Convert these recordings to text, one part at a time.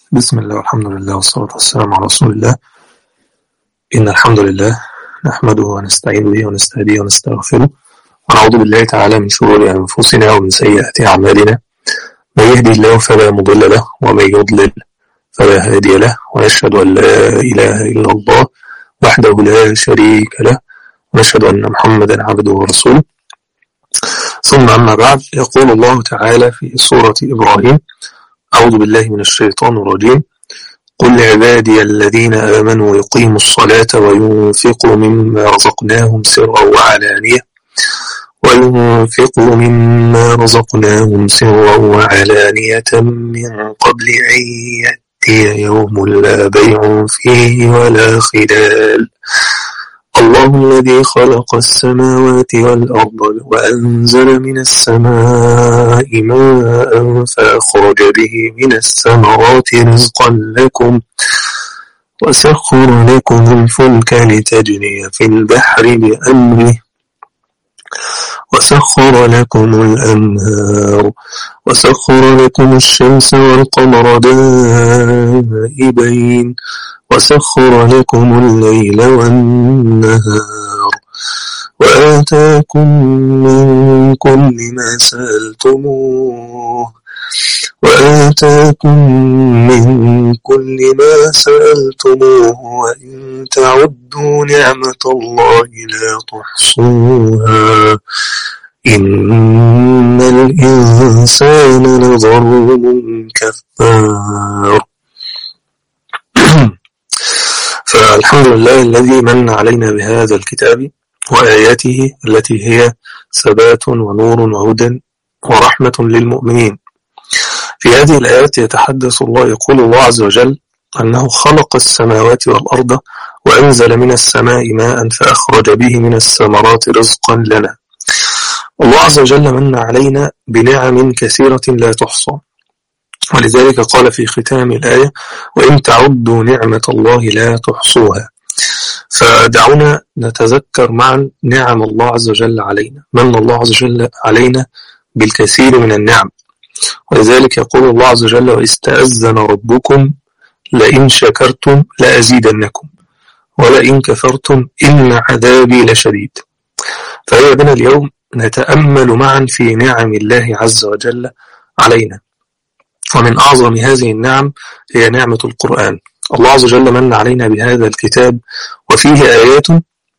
بسم الله والحمد لله والصلاة والسلام على رسول الله إن الحمد لله نحمده ونستعين به ونستهديه ونستغفره ونعوذ بالله تعالى من شرور أنفسنا ومن سيئات أعمالنا من يهدي الله فلا مضل له ومن يضلل فلا هادي له ونشهد أن لا إله إلا الله وحده لا شريك له ونشهد أن محمدا عبده ورسوله ثم أما بعد يقول الله تعالى في سورة إبراهيم أعوذ بالله من الشيطان الرجيم قل لعبادي الذين آمنوا يقيموا الصلاة وينفقوا مما رزقناهم سرا وعلانية وينفقوا مما رزقناهم سرا وعلانية من قبل أن يأتي يوم لا بيع فيه ولا خلال الله الذي خلق السماوات والأرض وأنزل من السماء ماء فأخرج به من الثمرات رزقا لكم وسخر لكم الفلك لتجري في البحر بأمره وسخر لكم الأنهار وسخر لكم الشمس والقمر دائبين وسخر لكم الليل والنهار وآتاكم من كل ما سألتموه وآتاكم من كل ما سألتموه وإن تعدوا نعمة الله لا تحصوها إن الإنسان لظلم كفار فالحمد لله الذي من علينا بهذا الكتاب وآياته التي هي ثبات ونور وهدى ورحمة للمؤمنين في هذه الآيات يتحدث الله يقول الله عز وجل أنه خلق السماوات والأرض وأنزل من السماء ماء فأخرج به من الثمرات رزقا لنا الله عز وجل من علينا بنعم كثيرة لا تحصى ولذلك قال في ختام الآية وإن تعدوا نعمة الله لا تحصوها فدعونا نتذكر معا نعم الله عز وجل علينا من الله عز وجل علينا بالكثير من النعم ولذلك يقول الله عز وجل واستأذن ربكم لئن شكرتم لأزيدنكم ولئن كفرتم إن عذابي لشديد فهي بنا اليوم نتأمل معا في نعم الله عز وجل علينا ومن أعظم هذه النعم هي نعمة القرآن الله عز وجل من علينا بهذا الكتاب وفيه آيات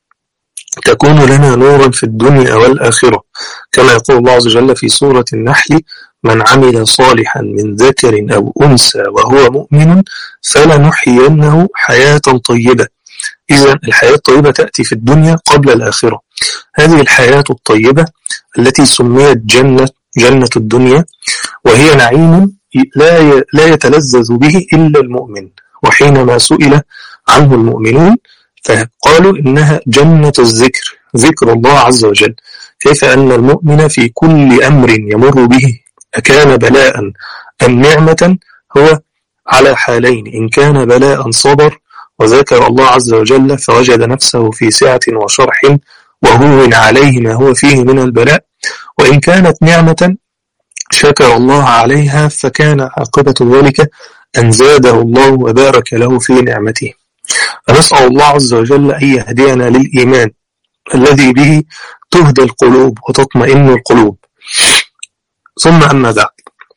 تكون لنا نورا في الدنيا والآخرة كما يقول الله عز وجل في سورة النحل من عمل صالحا من ذكر أو أنثى وهو مؤمن فلنحيينه حياة طيبة إذا الحياة الطيبة تأتي في الدنيا قبل الآخرة هذه الحياة الطيبة التي سميت جنة جنة الدنيا وهي نعيم لا لا يتلذذ به إلا المؤمن وحينما سئل عنه المؤمنون فقالوا إنها جنة الذكر ذكر الله عز وجل كيف أن المؤمن في كل أمر يمر به أكان بلاء أم نعمة هو على حالين إن كان بلاء صبر وذكر الله عز وجل فوجد نفسه في سعة وشرح وهون عليه ما هو فيه من البلاء وإن كانت نعمة شكر الله عليها فكان عاقبة ذلك أن زاده الله وبارك له في نعمته فنسأل الله عز وجل أن يهدينا للإيمان الذي به تهدى القلوب وتطمئن القلوب ثم أما بعد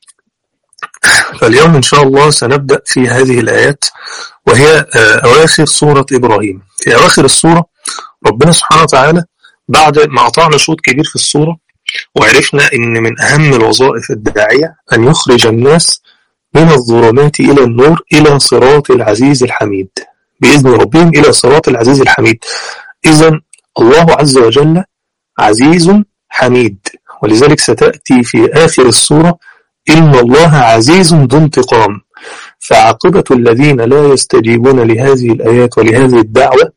فاليوم إن شاء الله سنبدأ في هذه الآيات وهي أواخر سورة إبراهيم في أواخر السورة ربنا سبحانه وتعالى بعد ما قطعنا شوط كبير في السورة وعرفنا أن من أهم الوظائف الداعية أن يخرج الناس من الظلمات إلى النور إلى صراط العزيز الحميد بإذن ربهم إلى صراط العزيز الحميد إذا الله عز وجل عزيز حميد ولذلك ستأتي في آخر السورة إن الله عزيز ذو انتقام فعاقبة الذين لا يستجيبون لهذه الآيات ولهذه الدعوة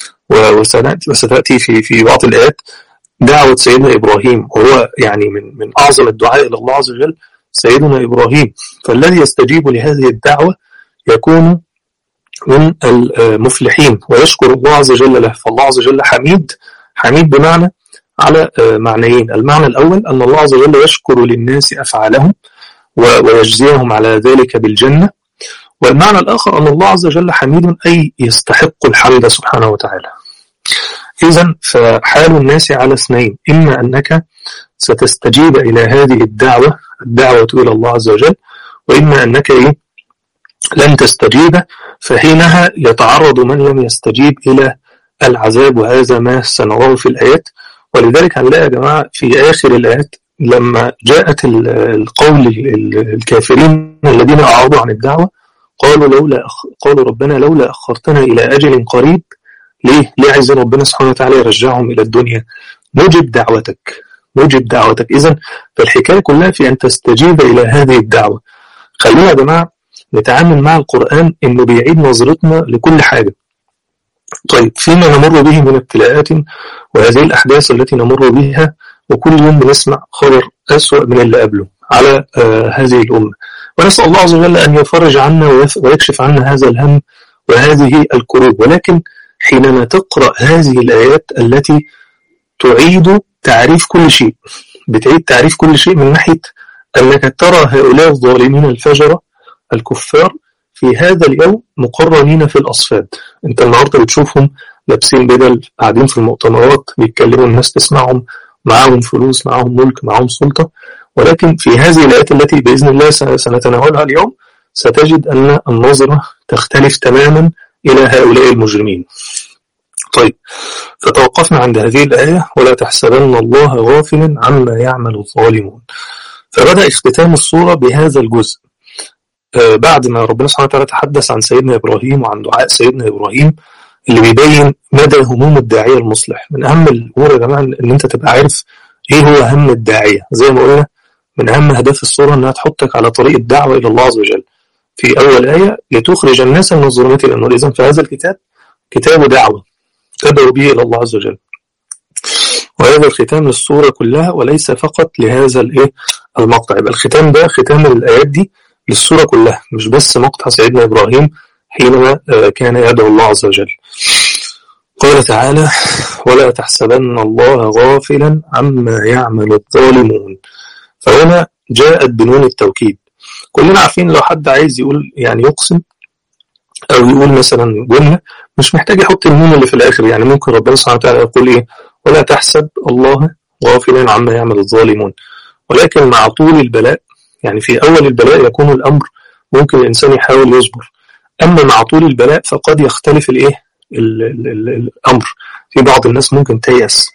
وستأتي في في بعض الآيات دعوة سيدنا إبراهيم وهو يعني من من أعظم الدعاء إلى الله عز وجل سيدنا إبراهيم فالذي يستجيب لهذه الدعوة يكون من المفلحين ويشكر الله عز وجل له فالله عز وجل حميد حميد بمعنى على معنيين المعنى الأول أن الله عز وجل يشكر للناس أفعالهم ويجزيهم على ذلك بالجنة والمعنى الآخر أن الله عز وجل حميد أي يستحق الحمد سبحانه وتعالى إذا فحال الناس على اثنين إما أنك ستستجيب إلى هذه الدعوة الدعوة إلى الله عز وجل وإما أنك إيه لن تستجيب فحينها يتعرض من لم يستجيب إلى العذاب وهذا ما سنراه في الآيات ولذلك هنلاقي يا جماعة في آخر الآيات لما جاءت القول الكافرين الذين أعرضوا عن الدعوة قالوا لولا أخ... قالوا ربنا لولا أخرتنا إلى أجل قريب ليه؟ ليه عايزين ربنا سبحانه وتعالى يرجعهم إلى الدنيا؟ نجب دعوتك نجب دعوتك إذا فالحكاية كلها في أن تستجيب إلى هذه الدعوة خلينا يا جماعة نتعامل مع القرآن إنه بيعيد نظرتنا لكل حاجة طيب فيما نمر به من ابتلاءات وهذه الأحداث التي نمر بها وكل يوم بنسمع خبر أسوأ من اللي قبله على آه هذه الأمة ونسأل الله عز وجل أن يفرج عنا ويكشف عنا هذا الهم وهذه الكروب ولكن حينما تقرأ هذه الآيات التي تعيد تعريف كل شيء بتعيد تعريف كل شيء من ناحية أنك ترى هؤلاء الظالمين الفجرة الكفار في هذا اليوم مقرنين في الأصفاد أنت النهاردة بتشوفهم لابسين بدل قاعدين في المؤتمرات بيتكلموا الناس تسمعهم معاهم فلوس معاهم ملك معاهم سلطة ولكن في هذه الآيات التي بإذن الله سنتناولها اليوم ستجد أن النظرة تختلف تماما إلى هؤلاء المجرمين طيب فتوقفنا عند هذه الآية ولا تحسبن الله غافلا عما يعمل الظالمون فبدأ اختتام الصورة بهذا الجزء آه بعد ما ربنا سبحانه وتعالى تحدث عن سيدنا إبراهيم وعن دعاء سيدنا إبراهيم اللي بيبين مدى هموم الداعية المصلح من أهم الأمور يا جماعة إن أنت تبقى عارف إيه هو هم الداعية زي ما قلنا من أهم أهداف الصورة إنها تحطك على طريق الدعوة إلى الله عز وجل في أول آية لتخرج الناس من الظلمات إلى النور إذن فهذا الكتاب كتاب دعوة تدعو به إلى الله عز وجل وهذا الختام للصورة كلها وليس فقط لهذا الإيه المقطع يبقى الختام ده ختام الآيات دي للصورة كلها مش بس مقطع سيدنا إبراهيم حينما كان يدعو الله عز وجل قال تعالى ولا تحسبن الله غافلا عما يعمل الظالمون فهنا جاءت بنون التوكيد كلنا عارفين لو حد عايز يقول يعني يقسم أو يقول مثلا جملة مش محتاج يحط النون اللي في الآخر يعني ممكن ربنا سبحانه وتعالى يقول إيه ولا تحسب الله غافلا عما يعمل الظالمون ولكن مع طول البلاء يعني في أول البلاء يكون الأمر ممكن الإنسان يحاول يصبر أما مع طول البلاء فقد يختلف الإيه ال ال ال الأمر في بعض الناس ممكن تيأس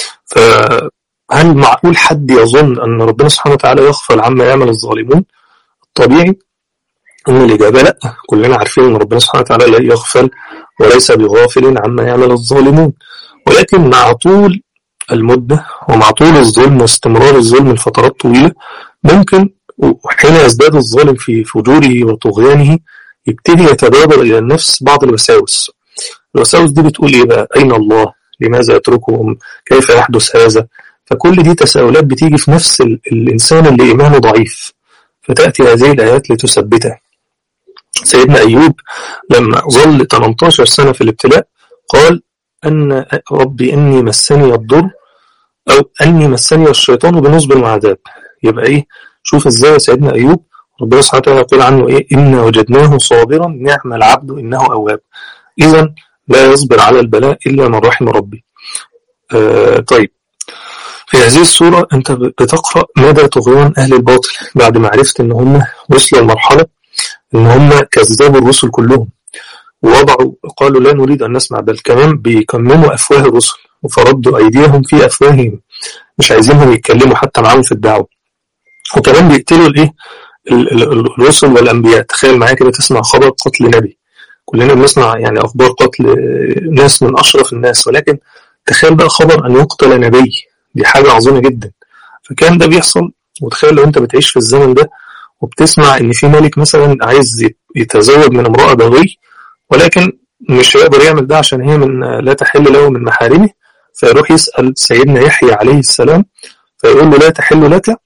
فهل معقول حد يظن أن ربنا سبحانه وتعالى يغفل عما يعمل الظالمون الطبيعي أن الإجابة لا كلنا عارفين أن ربنا سبحانه وتعالى لا يغفل وليس بغافل عما يعمل الظالمون ولكن مع طول المدة ومع طول الظلم واستمرار الظلم لفترات طويلة ممكن حين يزداد الظالم في فجوره وطغيانه يبتدي يتبادر إلى النفس بعض الوساوس الوساوس دي بتقول إيه بقى أين الله لماذا يتركهم كيف يحدث هذا فكل دي تساؤلات بتيجي في نفس الإنسان اللي إيمانه ضعيف فتأتي هذه الآيات لتثبته سيدنا أيوب لما ظل 18 سنة في الابتلاء قال أن ربي إني مسني الضر أو أني مسني الشيطان بنصب وعذاب يبقى إيه شوف إزاي سيدنا أيوب ربنا سبحانه وتعالى يقول عنه إيه إنا وجدناه صابرا نعم العبد إنه أواب إذا لا يصبر على البلاء إلا من رحم ربي آه طيب في هذه الصورة أنت بتقرأ مدى طغيان أهل الباطل بعد ما عرفت إن هم وصلوا لمرحلة إن هم كذبوا الرسل كلهم ووضعوا قالوا لا نريد أن نسمع بل كمان بيكمموا أفواه الرسل وفردوا أيديهم في أفواههم مش عايزينهم يتكلموا حتى معاهم في الدعوة وكمان بيقتلوا الإيه الرسل والأنبياء تخيل معايا كده تسمع خبر قتل نبي كلنا بنسمع يعني أخبار قتل ناس من أشرف الناس ولكن تخيل بقى خبر أن يقتل نبي دي حاجة عظيمة جدا فكان ده بيحصل وتخيل لو أنت بتعيش في الزمن ده وبتسمع إن في ملك مثلا عايز يتزوج من امرأة بغي ولكن مش هيقدر يعمل ده عشان هي من لا تحل له من محارمه فيروح يسأل سيدنا يحيى عليه السلام فيقول له لا تحل لك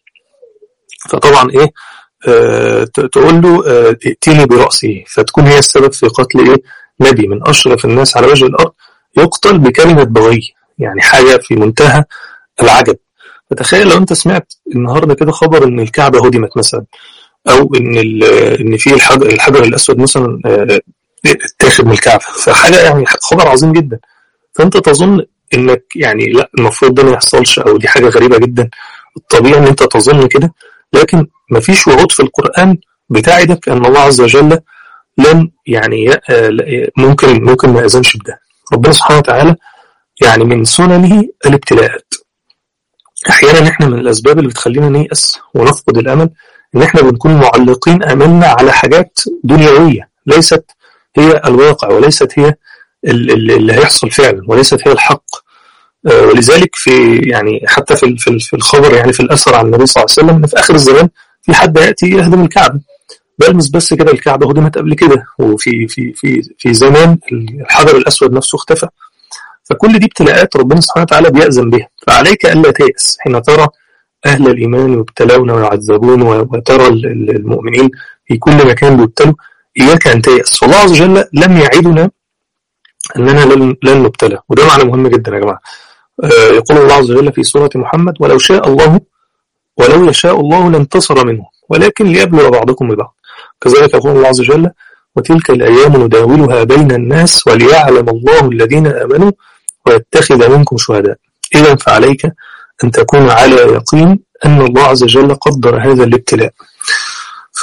فطبعا ايه آه تقول له آه ائتني برأسه فتكون هي السبب في قتل ايه نبي من أشرف الناس على وجه الأرض يقتل بكلمة بغي يعني حاجة في منتهى العجب فتخيل لو انت سمعت النهارده كده خبر ان الكعبة هدمت مثلا او ان ان في الحجر, الحجر الاسود مثلا اتاخد من الكعبه فحاجه يعني خبر عظيم جدا فانت تظن انك يعني لا المفروض ده ما يحصلش او دي حاجه غريبه جدا الطبيعي ان انت تظن كده لكن ما فيش وعود في القران بتاعدك ان الله عز وجل لن يعني ممكن ممكن ما يأذنش بده ربنا سبحانه وتعالى يعني من سننه الابتلاءات احيانا احنا من الاسباب اللي بتخلينا نيأس ونفقد الامل ان احنا بنكون معلقين املنا على حاجات دنيويه ليست هي الواقع وليست هي اللي هيحصل فعلا وليست هي الحق ولذلك في يعني حتى في في الخبر يعني في الاثر عن النبي صلى الله عليه وسلم ان في اخر الزمان في حد ياتي يهدم الكعبه بل مش بس كده الكعبه هدمت قبل كده وفي في في في زمان الحجر الاسود نفسه اختفى فكل دي ابتلاءات ربنا سبحانه وتعالى بيأذن بها فعليك الا تيأس حين ترى اهل الايمان يبتلون ويعذبون وترى المؤمنين في كل مكان بيبتلوا اياك ان تيأس فالله عز وجل لم يعدنا اننا لن لن نبتلى وده معنى مهم جدا يا جماعه آه يقول الله عز وجل في سوره محمد ولو شاء الله ولو يشاء الله لانتصر منه ولكن ليبلو بعضكم ببعض كذلك يقول الله عز وجل وتلك الأيام نداولها بين الناس وليعلم الله الذين آمنوا ويتخذ منكم شهداء إذا فعليك أن تكون على يقين أن الله عز وجل قدر هذا الابتلاء ف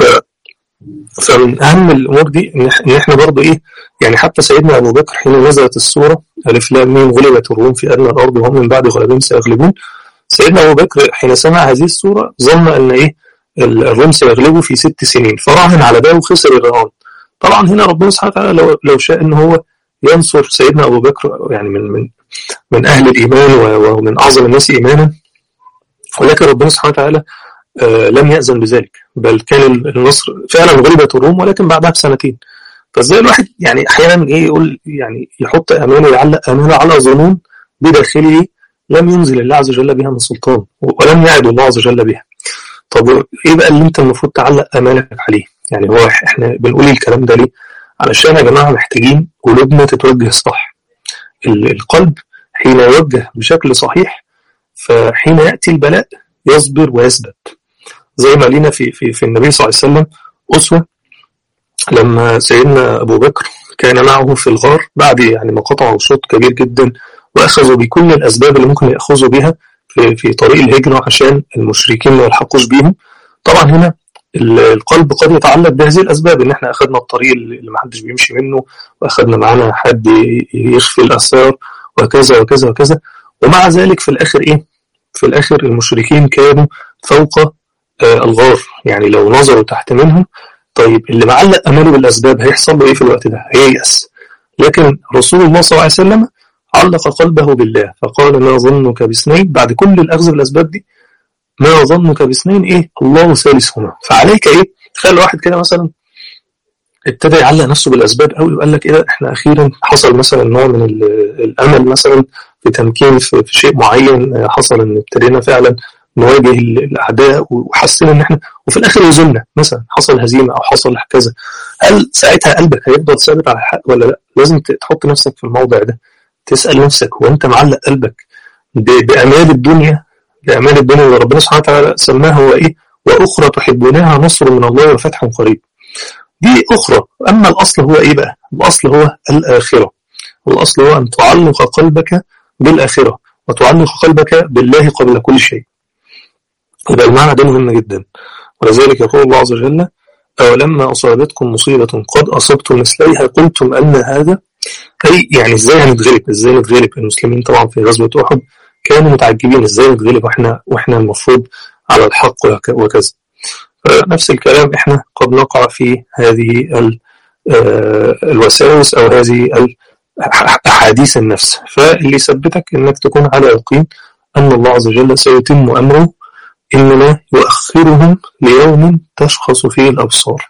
فمن أهم الأمور دي إن إحنا برضه إيه يعني حتى سيدنا أبو بكر حين نزلت السورة ألف لام ميم غلبت الروم في أدنى الأرض وهم من بعد غلبهم سيغلبون سيدنا أبو بكر حين سمع هذه السورة ظن أن إيه الروم سيغلبوا في ست سنين فراهن على ده وخسر الرهان طبعا هنا ربنا سبحانه وتعالى لو لو شاء ان هو ينصر سيدنا ابو بكر يعني من من من اهل الايمان ومن اعظم الناس ايمانا ولكن ربنا سبحانه وتعالى آه لم يأذن بذلك بل كان النصر فعلا غلبت الروم ولكن بعدها بسنتين فازاي الواحد يعني احيانا ايه يقول يعني يحط امانه يعلق امانه على ظنون بداخله لم ينزل الله عز وجل بها من سلطان ولم يعد الله عز وجل بها طب ايه بقى اللي انت المفروض تعلق امالك عليه يعني هو احنا بنقول الكلام ده ليه علشان يا جماعه محتاجين قلوبنا تتوجه صح القلب حين يوجه بشكل صحيح فحين ياتي البلاء يصبر ويثبت زي ما لينا في في في النبي صلى الله عليه وسلم اسوه لما سيدنا ابو بكر كان معه في الغار بعد يعني ما قطعوا شوط كبير جدا واخذوا بكل الاسباب اللي ممكن ياخذوا بها في, في طريق الهجرة عشان المشركين ما يلحقوش بيهم طبعا هنا القلب قد يتعلق بهذه الأسباب إن إحنا أخذنا الطريق اللي ما حدش بيمشي منه وأخذنا معانا حد يخفي الأثار وكذا وكذا وكذا ومع ذلك في الآخر إيه؟ في الآخر المشركين كانوا فوق آه الغار يعني لو نظروا تحت منهم طيب اللي معلق أماله بالأسباب هيحصل له إيه في الوقت ده؟ هييأس لكن رسول الله صلى الله عليه وسلم علق قلبه بالله فقال ما ظنك باثنين بعد كل الأخذ بالأسباب دي ما ظنك باثنين إيه الله ثالثهما فعليك إيه تخيل واحد كده مثلا ابتدى يعلق نفسه بالأسباب قوي وقال لك إيه إحنا أخيرا حصل مثلا نوع من الأمل مثلا في تمكين في, في شيء معين حصل إن ابتدينا فعلا نواجه الأعداء وحسينا إن إحنا وفي الآخر وزلنا مثلا حصل هزيمة أو حصل كذا هل ساعتها قلبك هيفضل ثابت على الحق ولا لا؟ لازم تحط نفسك في الموضع ده تسأل نفسك هو أنت معلق قلبك بأمال الدنيا بأمال الدنيا اللي ربنا سبحانه وتعالى سماها هو إيه وأخرى تحبونها نصر من الله وفتح قريب دي أخرى أما الأصل هو إيه بقى الأصل هو الآخرة الأصل هو أن تعلق قلبك بالآخرة وتعلق قلبك بالله قبل كل شيء يبقى المعنى ده مهم جدا ولذلك يقول الله عز وجل أولما أصابتكم مصيبة قد أصبتم مثليها قلتم أن هذا أي يعني إزاي هنتغلب إزاي نتغلب المسلمين طبعا في غزوة أحد كانوا متعجبين إزاي نتغلب وإحنا وإحنا المفروض على الحق وكذا نفس الكلام إحنا قد نقع في هذه الوساوس أو هذه أحاديث النفس فاللي يثبتك إنك تكون على يقين أن الله عز وجل سيتم أمره إنما يؤخرهم ليوم تشخص فيه الأبصار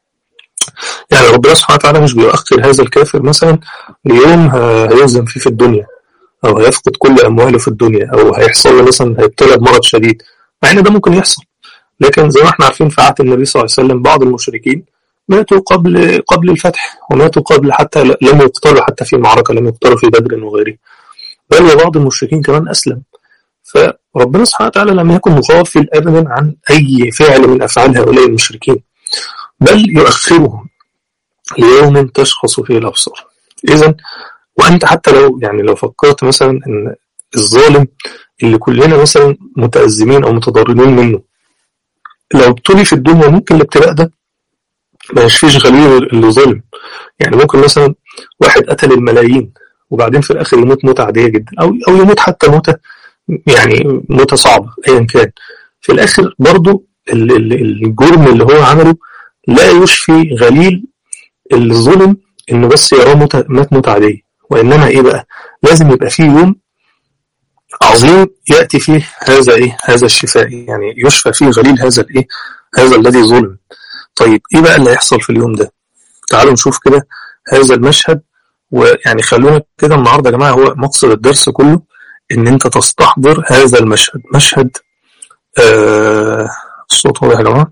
يعني ربنا سبحانه وتعالى مش بيؤخر هذا الكافر مثلا ليوم هيلزم فيه في الدنيا أو هيفقد كل أمواله في الدنيا أو هيحصل له مثلا هيبتلى بمرض شديد مع إن ده ممكن يحصل لكن زي ما احنا عارفين في عهد النبي صلى الله عليه وسلم بعض المشركين ماتوا قبل قبل الفتح وماتوا قبل حتى لم يقتلوا حتى في معركة لم يقتلوا في بدر وغيره بل وبعض المشركين كمان أسلم فربنا سبحانه وتعالى لم يكن مغافل ابدا عن اي فعل من افعال هؤلاء المشركين بل يؤخرهم ليوم تشخص فيه الابصار اذا وانت حتى لو يعني لو فكرت مثلا ان الظالم اللي كلنا مثلا متأزمين او متضررين منه لو ابتلي في الدنيا ممكن الابتلاء ده ما يشفيش غليل اللي ظلم يعني ممكن مثلا واحد قتل الملايين وبعدين في الاخر يموت موتة عادية جدا او او يموت حتى موتة يعني موتة صعبة ايا كان في الاخر برضه الجرم اللي هو عمله لا يشفي غليل اللي ظلم انه بس يراه مات موتة عادية وانما ايه بقى لازم يبقى فيه يوم عظيم ياتي فيه هذا ايه هذا الشفاء يعني يشفى فيه غليل هذا الايه هذا الذي ظلم طيب ايه بقى اللي هيحصل في اليوم ده تعالوا نشوف كده هذا المشهد ويعني خلونا كده النهارده يا جماعه هو مقصد الدرس كله ان انت تستحضر هذا المشهد مشهد آه الصوت واضح يا جماعه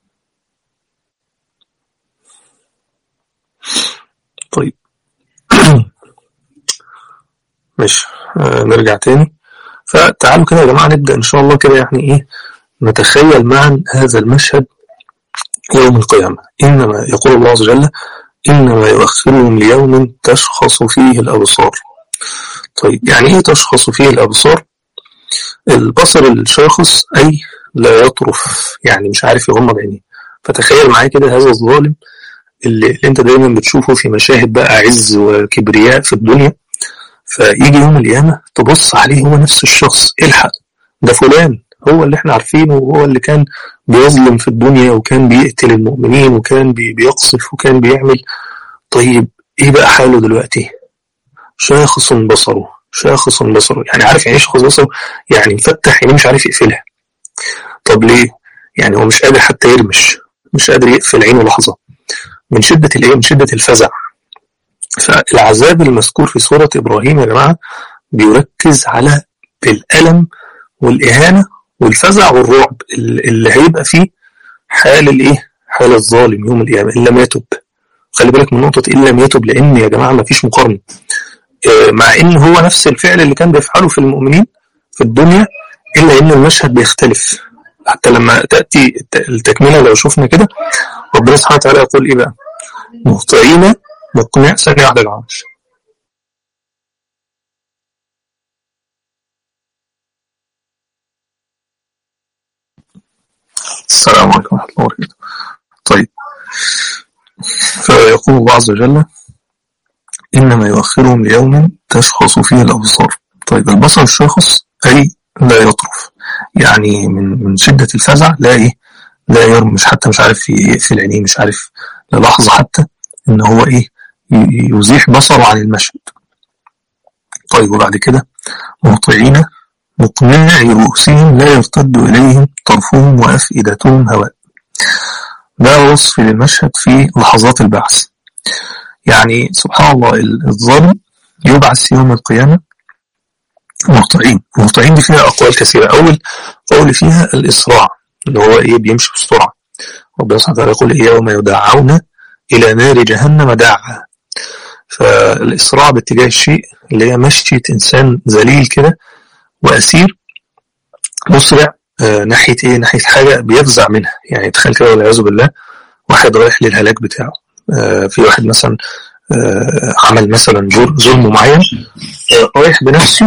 طيب ماشي آه نرجع تاني فتعالوا كده يا جماعة نبدأ إن شاء الله كده يعني إيه نتخيل معا هذا المشهد يوم القيامة إنما يقول الله عز وجل إنما يؤخرهم ليوم تشخص فيه الأبصار طيب يعني إيه تشخص فيه الأبصار البصر الشاخص أي لا يطرف يعني مش عارف يغمض عينيه فتخيل معايا كده هذا الظالم اللي, اللي انت دايما بتشوفه في مشاهد بقى عز وكبرياء في الدنيا فيجي يوم القيامة تبص عليه هو نفس الشخص الحق ده فلان هو اللي احنا عارفينه وهو اللي كان بيظلم في الدنيا وكان بيقتل المؤمنين وكان بيقصف وكان بيعمل طيب ايه بقى حاله دلوقتي شاخص بصره شاخص بصره يعني عارف يعني ايه شاخص بصره يعني مفتح يعني مش عارف يقفلها طب ليه يعني هو مش قادر حتى يرمش مش قادر يقفل عينه لحظة من شدة الايه من شدة الفزع فالعذاب المذكور في سورة إبراهيم يا جماعة بيركز على الألم والإهانة والفزع والرعب اللي هيبقى فيه حال الإيه؟ حال الظالم يوم القيامة إن لم يتب خلي بالك من نقطة إن لم يتب لأن يا جماعة ما فيش مقارنة مع إن هو نفس الفعل اللي كان بيفعله في المؤمنين في الدنيا إلا إن المشهد بيختلف حتى لما تأتي التكملة لو شفنا كده ربنا سبحانه وتعالى يقول إيه بقى مهطعين مقنع ثانية واحدة العرش السلام عليكم ورحمة الله وبركاته طيب فيقول الله عز وجل إنما يؤخرهم ليوم تشخص فيه الأبصار طيب البصر الشاخص أي لا يطرف يعني من من شدة الفزع لا إيه لا يرمش حتى مش عارف يقفل عينيه مش عارف للحظة حتى إن هو إيه يزيح بصره عن المشهد طيب وبعد كده مهطعين مقنعي رؤوسهم لا يرتد إليهم طرفهم وأفئدتهم هواء ده وصف للمشهد في لحظات البعث يعني سبحان الله الظالم يبعث يوم القيامة مهطعين مهطعين دي فيها أقوال كثيرة أول قول فيها الإسراع اللي هو إيه بيمشي بسرعة ربنا سبحانه وتعالى يقول إيه يوم يدعون إلى نار جهنم دعا فالإسراع باتجاه الشيء اللي هي مشية إنسان ذليل كده وأسير مسرع آه ناحية إيه ناحية حاجة بيفزع منها يعني تخيل كده والعياذ بالله واحد رايح للهلاك بتاعه آه في واحد مثلا آه عمل مثلا ظلم معين رايح بنفسه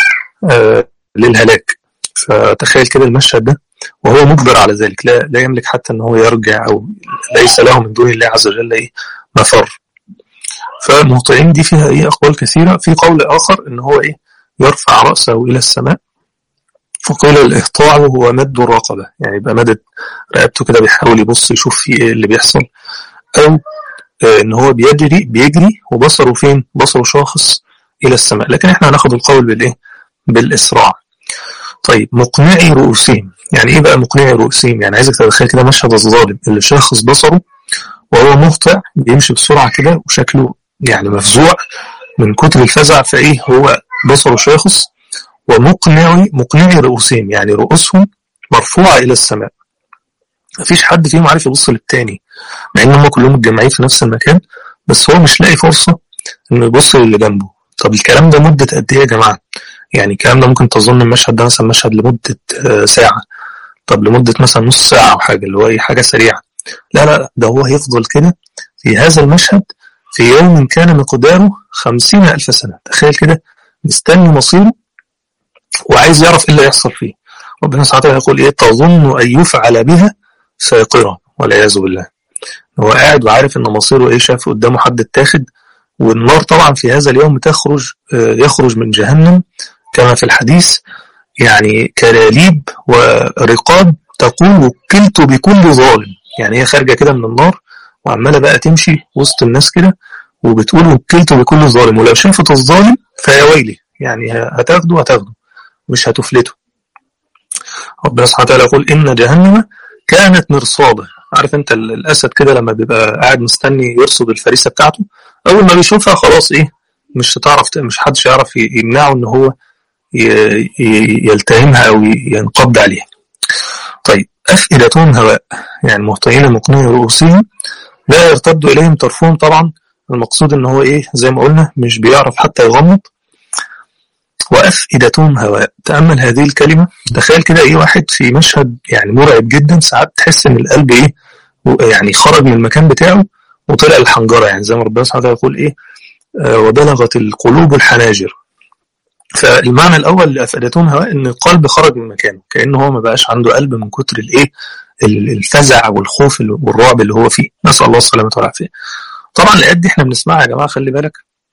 للهلاك فتخيل كده المشهد ده وهو مجبر على ذلك لا لا يملك حتى ان هو يرجع او ليس له من دون الله عز وجل ايه مفر فالمهطعين دي فيها ايه اقوال كثيره في قول اخر ان هو ايه يرفع راسه الى السماء وقيل الاهطاع هو مد الرقبه يعني يبقى مدد رقبته كده بيحاول يبص يشوف في ايه اللي بيحصل او ان هو بيجري بيجري وبصره فين بصره شاخص الى السماء لكن احنا هناخد القول بالايه بالاسراع طيب مقنعي رؤوسهم يعني ايه بقى مقنعي رؤوسهم يعني عايزك تتخيل كده مشهد الظالم اللي شاخص بصره وهو مهطع بيمشي بسرعه كده وشكله يعني مفزوع من كتر الفزع فايه هو بصره شاخص ومقنعي مقنعي رؤوسهم يعني رؤوسهم مرفوعه الى السماء مفيش حد فيهم عارف يبص للتاني مع ان هم كلهم متجمعين في نفس المكان بس هو مش لاقي فرصه انه يبص للي جنبه طب الكلام ده مده قد ايه يا جماعه يعني الكلام ده ممكن تظن المشهد ده مثلا مشهد لمدة ساعة طب لمدة مثلا نص ساعة أو حاجة اللي هو أي حاجة سريعة لا لا ده هو هيفضل كده في هذا المشهد في يوم كان مقداره خمسين ألف سنة تخيل كده مستني مصيره وعايز يعرف إيه اللي يحصل فيه ربنا سبحانه وتعالى يقول إيه تظن أن يفعل بها ساقرة والعياذ بالله هو قاعد وعارف إن مصيره إيه شاف قدامه حد اتاخد والنار طبعا في هذا اليوم تخرج يخرج من جهنم كما في الحديث يعني كلاليب ورقاب تقول وكلت بكل ظالم يعني هي خارجه كده من النار وعماله بقى تمشي وسط الناس كده وبتقول وكلت بكل ظالم ولو شافت الظالم فيا ويلي يعني هتاخده هتاخده مش هتفلته ربنا سبحانه وتعالى يقول إن جهنم كانت مرصادا عارف انت الاسد كده لما بيبقى قاعد مستني يرصد الفريسه بتاعته اول ما بيشوفها خلاص ايه مش هتعرف مش حدش يعرف يمنعه ان هو يلتهمها او ينقض عليها طيب افئدتهم هواء يعني مهطعين مقنعي رؤوسهم لا يرتد اليهم طرفهم طبعا المقصود ان هو ايه زي ما قلنا مش بيعرف حتى يغمض وافئدتهم هواء تامل هذه الكلمه تخيل كده ايه واحد في مشهد يعني مرعب جدا ساعات تحس ان القلب ايه يعني خرج من المكان بتاعه وطلع الحنجره يعني زي ما ربنا سبحانه وتعالى يقول ايه آه وبلغت القلوب الحناجر فالمعنى الاول لافئدتهم هواء ان القلب خرج من مكانه كانه هو ما بقاش عنده قلب من كتر الايه الفزع والخوف والرعب اللي هو فيه نسال الله السلامه والعافيه طبعا الايات دي احنا بنسمعها يا جماعه خلي بالك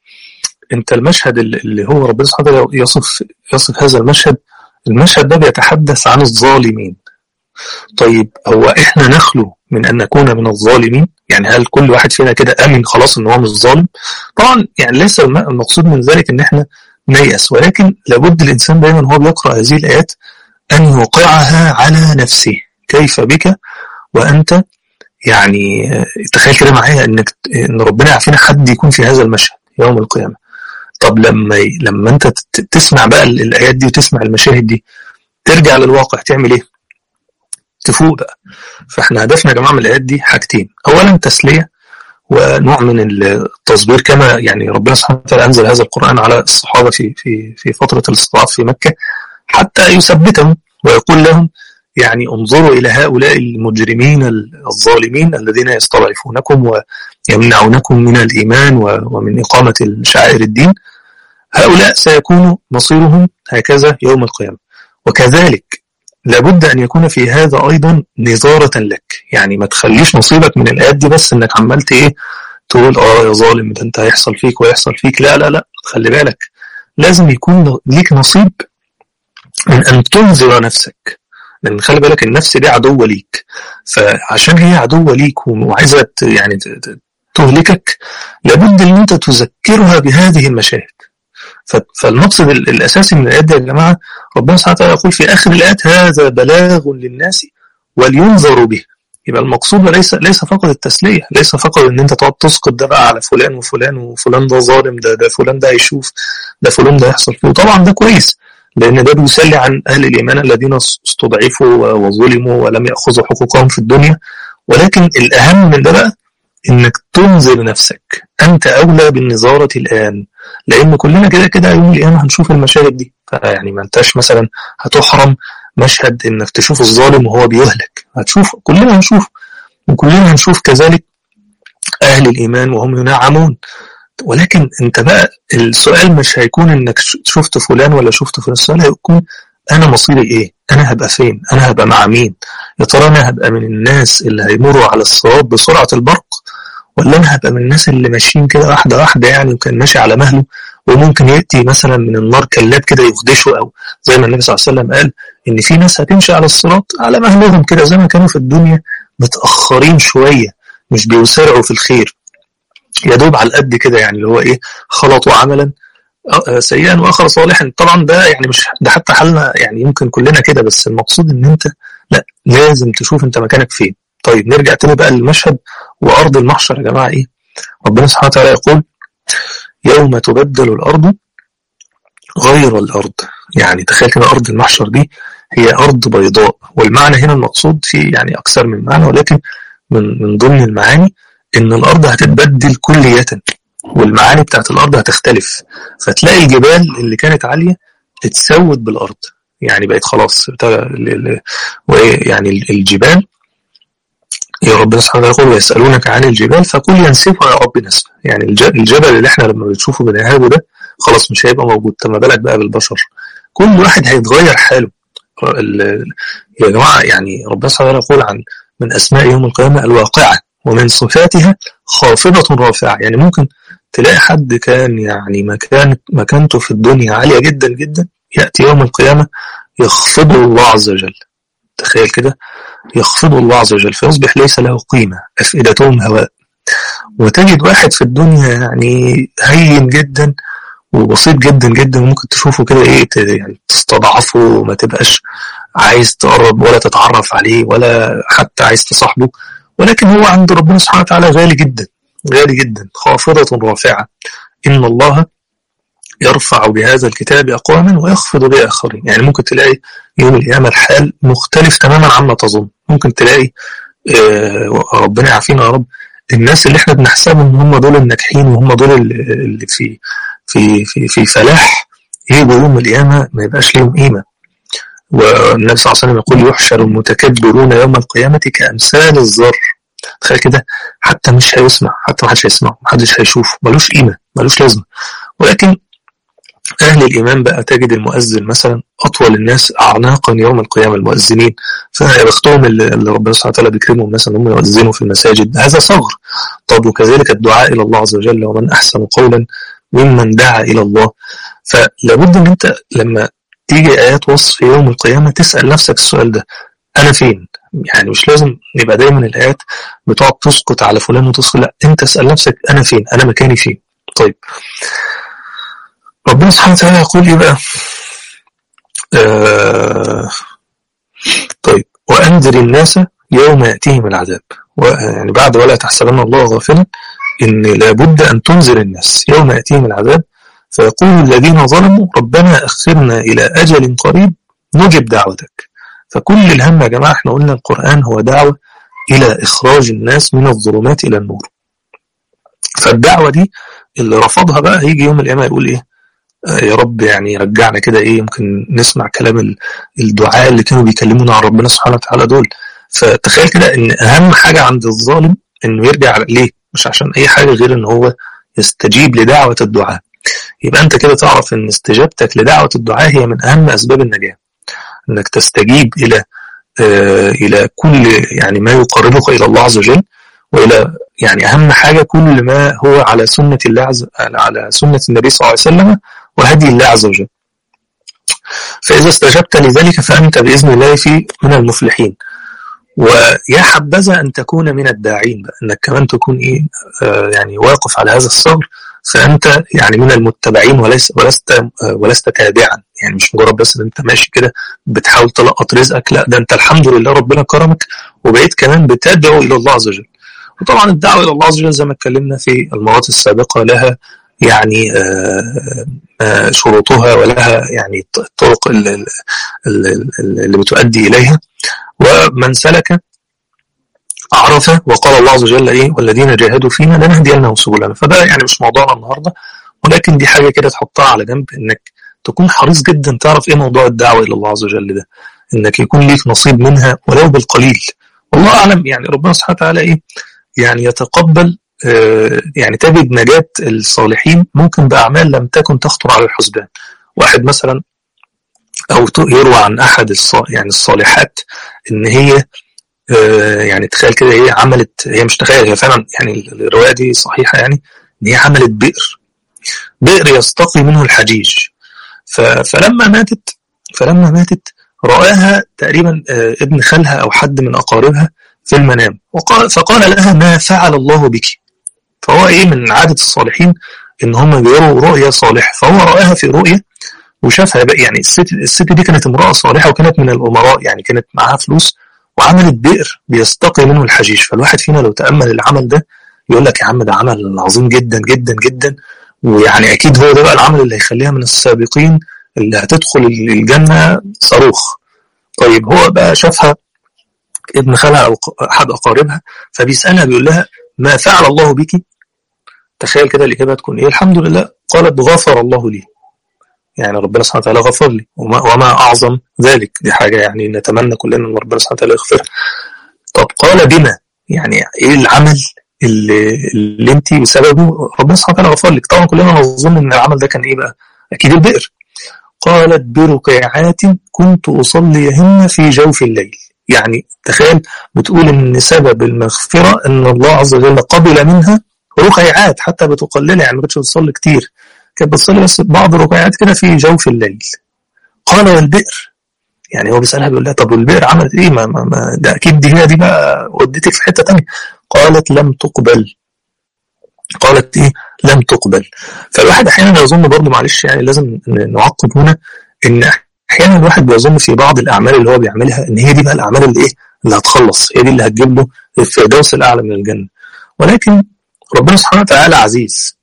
انت المشهد اللي هو ربنا سبحانه وتعالى يصف يصف هذا المشهد المشهد ده بيتحدث عن الظالمين طيب هو احنا نخلو من ان نكون من الظالمين يعني هل كل واحد فينا كده امن خلاص ان هو مش ظالم طبعا يعني ليس المقصود من ذلك ان احنا نيأس ولكن لابد الانسان دايما وهو بيقرا هذه الايات ان يوقعها على نفسه كيف بك وانت يعني تخيل كده معايا انك ان ربنا يعافينا حد يكون في هذا المشهد يوم القيامه طب لما لما انت تسمع بقى الايات دي وتسمع المشاهد دي ترجع للواقع تعمل ايه؟ تفوق بقى فاحنا هدفنا يا جماعه من الايات دي حاجتين اولا تسليه ونوع من التصبير كما يعني ربنا سبحانه وتعالى انزل هذا القران على الصحابه في في في فتره الاستضعاف في مكه حتى يثبتهم ويقول لهم يعني انظروا الى هؤلاء المجرمين الظالمين الذين يستضعفونكم ويمنعونكم من الايمان ومن اقامه شعائر الدين هؤلاء سيكون مصيرهم هكذا يوم القيامه وكذلك لابد ان يكون في هذا ايضا نظاره لك يعني ما تخليش نصيبك من الايات دي بس انك عملت ايه تقول اه يا ظالم ده انت هيحصل فيك ويحصل فيك لا لا لا خلي بالك لازم يكون ليك نصيب من ان تنذر نفسك لان خلي بالك النفس دي عدوه ليك فعشان هي عدوه ليك وعايزه يعني تهلكك لابد ان انت تذكرها بهذه المشاهد فالمقصد الاساسي من الايات دي يا جماعه ربنا سبحانه وتعالى يقول في اخر الايات هذا بلاغ للناس ولينذروا به يبقى المقصود ليس ليس فقط التسليه ليس فقط ان انت تقعد تسقط ده بقى على فلان وفلان وفلان ده ظالم ده ده فلان ده هيشوف ده فلان ده هيحصل فيه وطبعا ده كويس لان ده بيسلي عن اهل الايمان الذين استضعفوا وظلموا ولم ياخذوا حقوقهم في الدنيا ولكن الاهم من ده بقى انك تنذر نفسك انت اولى بالنظاره الان لان كلنا كده كده يوم القيامه هنشوف المشاهد دي فيعني ما انتش مثلا هتحرم مشهد انك تشوف الظالم وهو بيهلك هتشوف كلنا هنشوف وكلنا هنشوف كذلك اهل الايمان وهم ينعمون ولكن انت بقى السؤال مش هيكون انك شفت فلان ولا شفت فلان السؤال هيكون انا مصيري ايه انا هبقى فين انا هبقى مع مين يا ترى انا هبقى من الناس اللي هيمروا على الصراط بسرعه البرق ولا انا هبقى من الناس اللي ماشيين كده واحده واحده يعني وكان ماشي على مهله وممكن ياتي مثلا من النار كلاب كده يخدشه او زي ما النبي صلى الله عليه وسلم قال ان في ناس هتمشي على الصراط على مهلهم كده زي ما كانوا في الدنيا متاخرين شويه مش بيسارعوا في الخير يا دوب على القد كده يعني اللي هو ايه خلطوا عملا سيئا واخر صالحا طبعا ده يعني مش ده حتى حالنا يعني يمكن كلنا كده بس المقصود ان انت لا لازم تشوف انت مكانك فين طيب نرجع تاني بقى للمشهد وارض المحشر يا جماعه ايه ربنا سبحانه وتعالى يقول يوم تبدل الارض غير الارض يعني تخيل كده ارض المحشر دي هي ارض بيضاء والمعنى هنا المقصود في يعني اكثر من معنى ولكن من من ضمن المعاني ان الارض هتتبدل كلية والمعاني بتاعت الارض هتختلف فتلاقي الجبال اللي كانت عالية اتسود بالارض يعني بقت خلاص يعني الجبال يا ربنا سبحانه وتعالى يقول ويسألونك عن الجبال فقل ينسفها يا رب نسفا يعني الجبل اللي احنا لما بنشوفه بنهابه ده خلاص مش هيبقى موجود طب ما بالك بقى بالبشر كل واحد هيتغير حاله يا جماعة يعني ربنا سبحانه وتعالى يقول عن من أسماء يوم القيامة الواقعة ومن صفاتها خافضة رافعة يعني ممكن تلاقي حد كان يعني مكان مكانته في الدنيا عالية جدا جدا يأتي يوم القيامة يخفضه الله عز وجل تخيل كده يخفضه الله عز وجل فيصبح ليس له قيمة أفئدتهم هواء وتجد واحد في الدنيا يعني هين جدا وبسيط جدا جدا وممكن تشوفه كده ايه يعني تستضعفه وما تبقاش عايز تقرب ولا تتعرف عليه ولا حتى عايز تصاحبه ولكن هو عند ربنا سبحانه وتعالى غالي جدا غالي جدا خافضة رافعة إن الله يرفع بهذا الكتاب أقواما ويخفض به آخرين يعني ممكن تلاقي يوم القيامة الحال مختلف تماما عما تظن ممكن تلاقي آه ربنا يعافينا يا رب الناس اللي احنا بنحسبهم هم دول الناجحين وهم دول اللي في في في في فلاح يجوا يوم القيامة ما يبقاش لهم قيمة والنبي صلى الله عليه وسلم يقول يحشر المتكبرون يوم القيامة كأمثال الذر تخيل كده حتى مش هيسمع حتى ما حدش هيسمعه ما حدش هيشوفه ملوش قيمة ملوش لازمة ولكن أهل الإيمان بقى تجد المؤذن مثلا أطول الناس أعناقا يوم القيامة المؤذنين فيا بختهم اللي ربنا سبحانه وتعالى بيكرمهم مثلا هم يؤذنوا في المساجد هذا صغر طب وكذلك الدعاء إلى الله عز وجل ومن أحسن قولا ممن دعا إلى الله فلابد أن أنت لما تيجي آيات وصف يوم القيامة تسأل نفسك السؤال ده أنا فين؟ يعني مش لازم يبقى دايما الآيات بتقعد تسقط على فلان وتسقط لا أنت اسأل نفسك أنا فين؟ أنا مكاني فين؟ طيب ربنا سبحانه وتعالى يقول إيه بقى؟ آه طيب وأنذر الناس يوم يأتيهم العذاب يعني بعد ولا تحسبن الله غافلا إن لابد أن تنذر الناس يوم يأتيهم العذاب فيقول الذين ظلموا ربنا أخرنا إلى أجل قريب نجب دعوتك فكل الهم يا جماعة احنا قلنا القرآن هو دعوة إلى إخراج الناس من الظلمات إلى النور فالدعوة دي اللي رفضها بقى هيجي يوم القيامة يقول إيه يا رب يعني رجعنا كده إيه ممكن نسمع كلام الدعاء اللي كانوا بيكلمونا عن ربنا سبحانه وتعالى دول فتخيل كده إن أهم حاجة عند الظالم إنه يرجع ليه مش عشان أي حاجة غير إن هو يستجيب لدعوة الدعاء يبقى أنت كده تعرف إن استجابتك لدعوة الدعاء هي من أهم أسباب النجاة انك تستجيب الى آه الى كل يعني ما يقربك الى الله عز وجل والى يعني اهم حاجه كل ما هو على سنه الله عز على سنه النبي صلى الله عليه وسلم وهدي الله عز وجل. فاذا استجبت لذلك فانت باذن الله في من المفلحين. ويا حبذا ان تكون من الداعين بقى انك كمان تكون ايه آه يعني واقف على هذا الصبر فانت يعني من المتبعين وليس ولست آه ولست تابعا يعني مش مجرد بس ان انت ماشي كده بتحاول تلقط رزقك لا ده انت الحمد لله ربنا كرمك وبقيت كمان بتدعو الى الله عز وجل وطبعا الدعوه الى الله عز وجل زي ما اتكلمنا في المرات السابقه لها يعني آه شروطها ولها يعني الطرق اللي, اللي بتؤدي اليها ومن سلك عرف وقال الله عز وجل ايه والذين جاهدوا فينا لنهدينهم سبلنا فده يعني مش موضوعنا النهارده ولكن دي حاجه كده تحطها على جنب انك تكون حريص جدا تعرف ايه موضوع الدعوه الى الله عز وجل ده انك يكون ليك نصيب منها ولو بالقليل والله اعلم يعني ربنا سبحانه وتعالى ايه يعني يتقبل آه يعني تجد نجاة الصالحين ممكن بأعمال لم تكن تخطر على الحسبان واحد مثلا أو يروى عن أحد يعني الصالحات إن هي آه يعني تخيل كده هي عملت هي مش تخيل هي فعلا يعني الرواية دي صحيحة يعني إن هي عملت بئر بئر يستقي منه الحجيج فلما ماتت فلما ماتت رآها تقريبا ابن خالها أو حد من أقاربها في المنام وقال فقال لها ما فعل الله بك فهو إيه من عادة الصالحين إن هم بيروا رؤية صالحة فهو رآها في رؤية وشافها بقى يعني الست, الست دي كانت امرأة صالحة وكانت من الأمراء يعني كانت معاها فلوس وعملت بئر بيستقي منه الحجيج فالواحد فينا لو تأمل العمل ده يقول لك يا عم ده عمل عظيم جدا جدا جدا ويعني اكيد هو ده بقى العمل اللي هيخليها من السابقين اللي هتدخل الجنه صاروخ طيب هو بقى شافها ابن خالها او احد اقاربها فبيسالها بيقول لها ما فعل الله بك تخيل كده الاجابه تكون ايه الحمد لله قالت غفر الله لي يعني ربنا سبحانه وتعالى غفر لي وما, وما أعظم ذلك دي حاجة يعني نتمنى كلنا أن ربنا سبحانه وتعالى يغفر طب قال بما يعني إيه العمل اللي, اللي أنت بسببه ربنا سبحانه وتعالى غفر لك طبعا كلنا نظن أن العمل ده كان إيه بقى أكيد البئر قالت بركيعات كنت أصليهن في جوف الليل يعني تخيل بتقول ان سبب المغفرة ان الله عز وجل قبل منها ركيعات حتى بتقللها يعني ما كانتش بتصلي كتير كانت بتصلي بس بعض الركيعات كده في جوف الليل قال والبئر يعني هو بيسألها بيقول لها طب والبئر عملت ايه ما, ما, ما ده اكيد دي هي دي بقى وديتك في حتة تانية قالت لم تقبل قالت ايه لم تقبل فالواحد احيانا يظن برضه معلش يعني لازم نعقب هنا ان احيانا الواحد بيظن في بعض الاعمال اللي هو بيعملها ان هي دي بقى الاعمال اللي ايه اللي هتخلص هي دي اللي هتجيب له الفردوس الاعلى من الجنه ولكن ربنا سبحانه وتعالى عزيز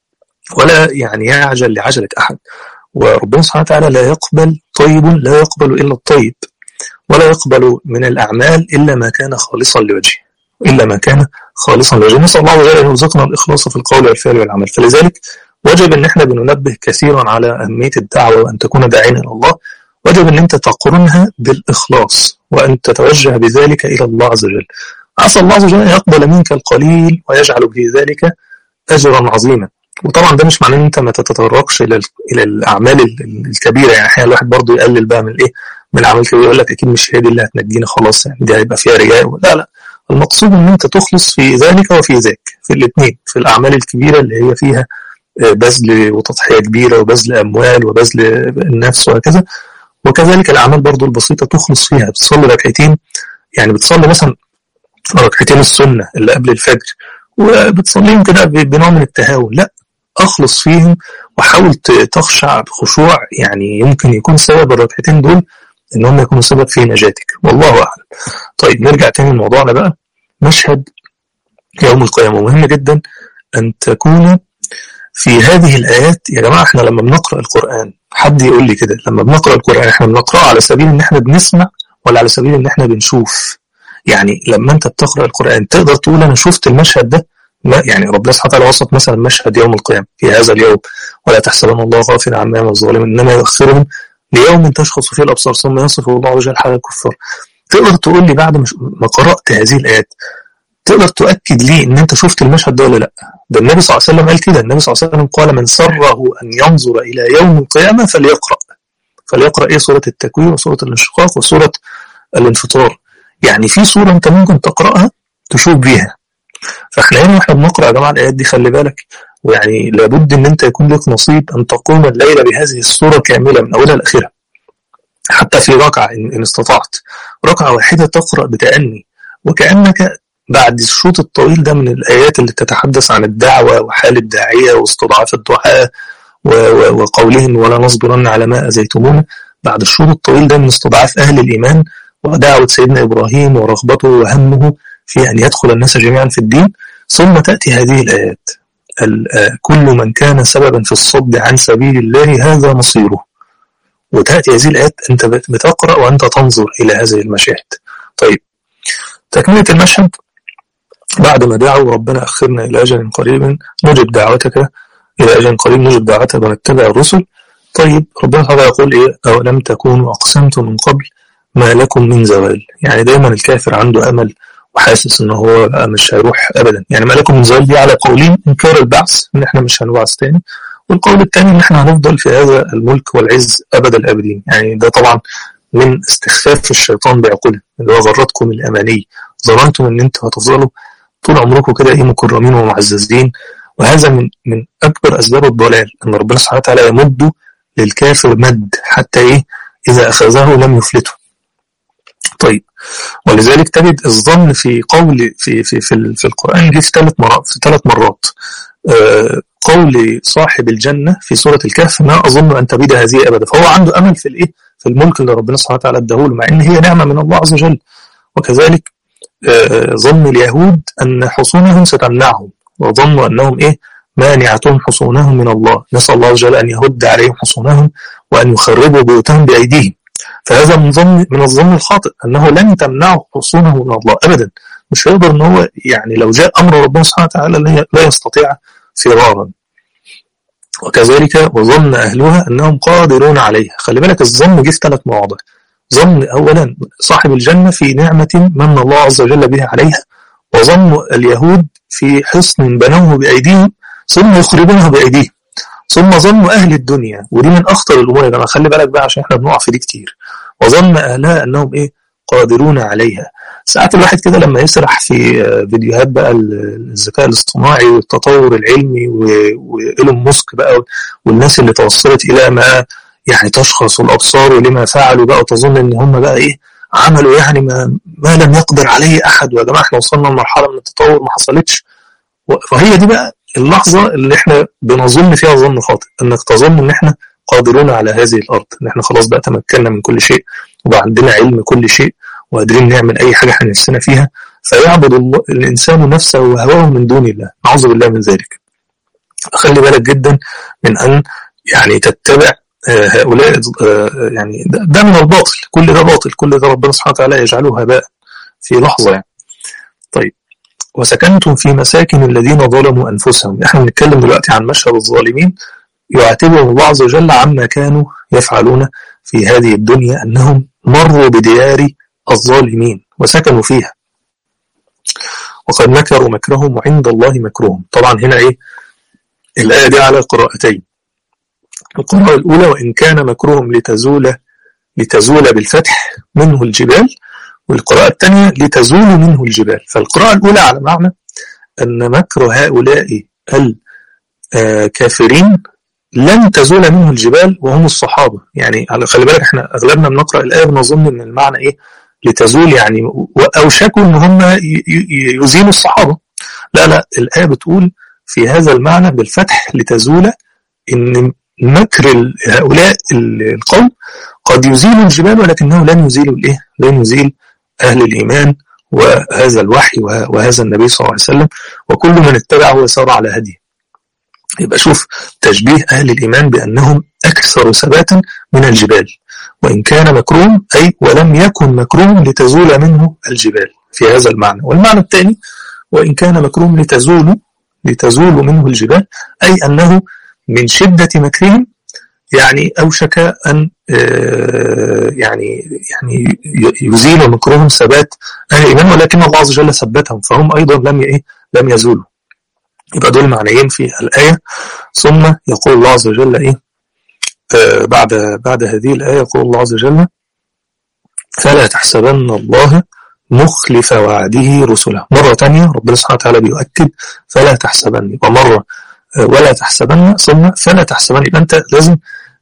ولا يعني يعجل لعجله احد وربنا سبحانه وتعالى لا يقبل طيب لا يقبل الا الطيب ولا يقبل من الاعمال الا ما كان خالصا لوجهه الا ما كان خالصا لوجهه نسال الله عز وجل ان يرزقنا الاخلاص في القول والفعل والعمل فلذلك وجب ان احنا بننبه كثيرا على اهميه الدعوه وان تكون داعين الى الله وجب ان انت تقرنها بالاخلاص وان تتوجه بذلك الى الله عز وجل عسى الله عز وجل ان يقبل منك القليل ويجعل به ذلك اجرا عظيما وطبعا ده مش معناه ان انت ما تتطرقش الى الى الاعمال الكبيره يعني احيانا الواحد برضه يقلل بقى من الايه من الاعمال الكبيره يقول لك اكيد مش هي دي اللي هتنجينا خلاص يعني دي هيبقى فيها رياء لا لا المقصود ان انت تخلص في ذلك وفي ذاك في الاثنين في الاعمال الكبيره اللي هي فيها بذل وتضحيه كبيره وبذل اموال وبذل النفس وهكذا وكذلك الاعمال برضو البسيطه تخلص فيها بتصلي ركعتين يعني بتصلي مثلا ركعتين السنه اللي قبل الفجر وبتصليهم كده بنوع من التهاون لا اخلص فيهم وحاول تخشع بخشوع يعني يمكن يكون سبب الركعتين دول ان هم يكونوا سبب في نجاتك والله اعلم طيب نرجع تاني لموضوعنا بقى مشهد يوم القيامه مهم جدا ان تكون في هذه الآيات يا جماعة احنا لما بنقرأ القرآن حد يقول لي كده لما بنقرأ القرآن احنا بنقرأه على سبيل ان احنا بنسمع ولا على سبيل ان احنا بنشوف يعني لما انت بتقرأ القرآن تقدر تقول انا شفت المشهد ده ما يعني ربنا سبحانه وتعالى وصف مثلا مشهد يوم القيامة في هذا اليوم ولا تحسبن الله غافلا عما يعمل الظالمون انما يؤخرهم ليوم تشخص فيه الابصار ثم يصف الله عز وجل حال الكفار تقدر تقول لي بعد ما قرأت هذه الآيات تقدر تؤكد لي ان انت شفت المشهد ده ولا لا ده النبي صلى الله عليه وسلم قال كده النبي صلى الله عليه وسلم قال من سره ان ينظر الى يوم القيامه فليقرا فليقرا ايه سوره التكوير وسوره الانشقاق وسوره الانفطار يعني في سوره انت ممكن تقراها تشوف بيها فاحنا هنا واحنا بنقرا يا جماعه الايات دي خلي بالك ويعني لابد ان انت يكون لك نصيب ان تقوم الليله بهذه السوره كامله من اولها لاخرها حتى في ركعه ان استطعت ركعه واحده تقرا بتأني وكأنك بعد الشوط الطويل ده من الآيات اللي تتحدث عن الدعوة وحال الداعية واستضعاف الدعاء وقولهم ولا نصبرن على ما أذيتمونا بعد الشوط الطويل ده من استضعاف أهل الإيمان ودعوة سيدنا إبراهيم ورغبته وهمه في أن يدخل الناس جميعا في الدين ثم تأتي هذه الآيات كل من كان سببا في الصد عن سبيل الله هذا مصيره وتأتي هذه الآيات أنت بتقرأ وأنت تنظر إلى هذه المشاهد طيب تكملة المشهد بعد ما دعوا ربنا أخرنا إلى أجل قريب نجب دعوتك إلى أجل قريب نجب دعوتك ونتبع الرسل طيب ربنا تعالى يقول إيه أو لم تكونوا أقسمتم من قبل ما لكم من زوال يعني دايما الكافر عنده أمل وحاسس إن هو بقى مش هيروح أبدا يعني ما لكم من زوال دي على قولين إنكار البعث إن إحنا مش هنبعث تاني والقول الثاني إن إحنا هنفضل في هذا الملك والعز أبد الآبدين يعني ده طبعا من استخفاف الشيطان بعقوله اللي هو غرتكم الأماني ظننتم إن أنتوا هتفضلوا طول عمركم كده ايه مكرمين ومعززين وهذا من من اكبر اسباب الضلال ان ربنا سبحانه وتعالى يمد للكافر مد حتى ايه اذا اخذه لم يفلته طيب ولذلك تجد الظن في قول في في في, في القران جه في ثلاث مرات في ثلاث مرات آه قول صاحب الجنه في سوره الكهف ما اظن ان تبيد هذه ابدا فهو عنده امل في الايه في الملك اللي ربنا سبحانه وتعالى اداهوله مع ان هي نعمه من الله عز وجل وكذلك ظن اليهود أن حصونهم ستمنعهم وظنوا أنهم إيه مانعتهم حصونهم من الله نسأل الله جل أن يهد عليهم حصونهم وأن يخربوا بيوتهم بأيديهم فهذا من ظن من الظن الخاطئ أنه لن تمنعه حصونه من الله أبدا مش هيقدر أن هو يعني لو جاء أمر ربنا سبحانه وتعالى لا يستطيع فرارا وكذلك وظن أهلها أنهم قادرون عليها خلي بالك الظن جه في ثلاث مواضع ظن أولا صاحب الجنة في نعمة من الله عز وجل بها عليها وظن اليهود في حصن بنوه بأيديهم ثم يخربونه بأيديهم ثم ظن أهل الدنيا ودي من أخطر الأمور يا جماعة خلي بالك بقى عشان احنا بنقع في دي كتير وظن أهلها أنهم إيه قادرون عليها ساعات الواحد كده لما يسرح في فيديوهات بقى الذكاء الاصطناعي والتطور العلمي وإيلون ماسك بقى والناس اللي توصلت إلى ما يعني تشخص الأبصار ولما فعلوا بقى وتظن إن هم بقى إيه عملوا يعني ما, ما لم يقدر عليه أحد ويا جماعة إحنا وصلنا لمرحلة من التطور ما حصلتش فهي دي بقى اللحظة اللي إحنا بنظن فيها ظن خاطئ إنك تظن إن إحنا قادرون على هذه الأرض إن إحنا خلاص بقى تمكنا من كل شيء وبقى عندنا علم كل شيء وقادرين نعمل أي حاجة احنا نفسنا فيها فيعبد الله الإنسان نفسه وهواه من دون الله نعوذ بالله من ذلك خلي بالك جدا من أن يعني تتبع هؤلاء يعني ده من الباطل كل ده باطل كل ده ربنا سبحانه وتعالى يجعله هباء في لحظة يعني طيب وسكنتم في مساكن الذين ظلموا أنفسهم احنا بنتكلم دلوقتي عن مشهد الظالمين يعاتبهم الله عز وجل عما كانوا يفعلون في هذه الدنيا أنهم مروا بديار الظالمين وسكنوا فيها وقد مكروا مكرهم وعند الله مكرهم طبعا هنا ايه الآية دي على قراءتين القراءة الأولى وإن كان مكرهم لتزول لتزول بالفتح منه الجبال والقراءة الثانية لتزول منه الجبال فالقراءة الأولى على معنى أن مكر هؤلاء الكافرين لن تزول منه الجبال وهم الصحابة يعني خلي بالك احنا أغلبنا بنقرأ الآية بنظن أن المعنى إيه لتزول يعني وأوشكوا أن هم يزيلوا الصحابة لا لا الآية بتقول في هذا المعنى بالفتح لتزول إن مكر هؤلاء القوم قد يزيل الجبال ولكنه لن يزيل الايه؟ لن يزيل اهل الايمان وهذا الوحي وهذا النبي صلى الله عليه وسلم وكل من اتبعه وسار على هديه. يبقى شوف تشبيه اهل الايمان بانهم اكثر ثباتا من الجبال وان كان مكروم اي ولم يكن مكروم لتزول منه الجبال في هذا المعنى والمعنى الثاني وان كان مكروم لتزول لتزول منه الجبال اي انه من شدة مكرهم يعني أوشك أن يعني يعني يزيل مكرهم ثبات أهل الإيمان ولكن الله عز وجل ثبتهم فهم أيضا لم إيه لم يزولوا يبقى دول معنيين في الآية ثم يقول الله عز وجل إيه بعد بعد هذه الآية يقول الله عز وجل فلا تحسبن الله مخلف وعده رسله مرة تانية ربنا سبحانه وتعالى بيؤكد فلا تحسبن ومرة ولا تحسبن ثم فلا تحسبن يبقى انت لازم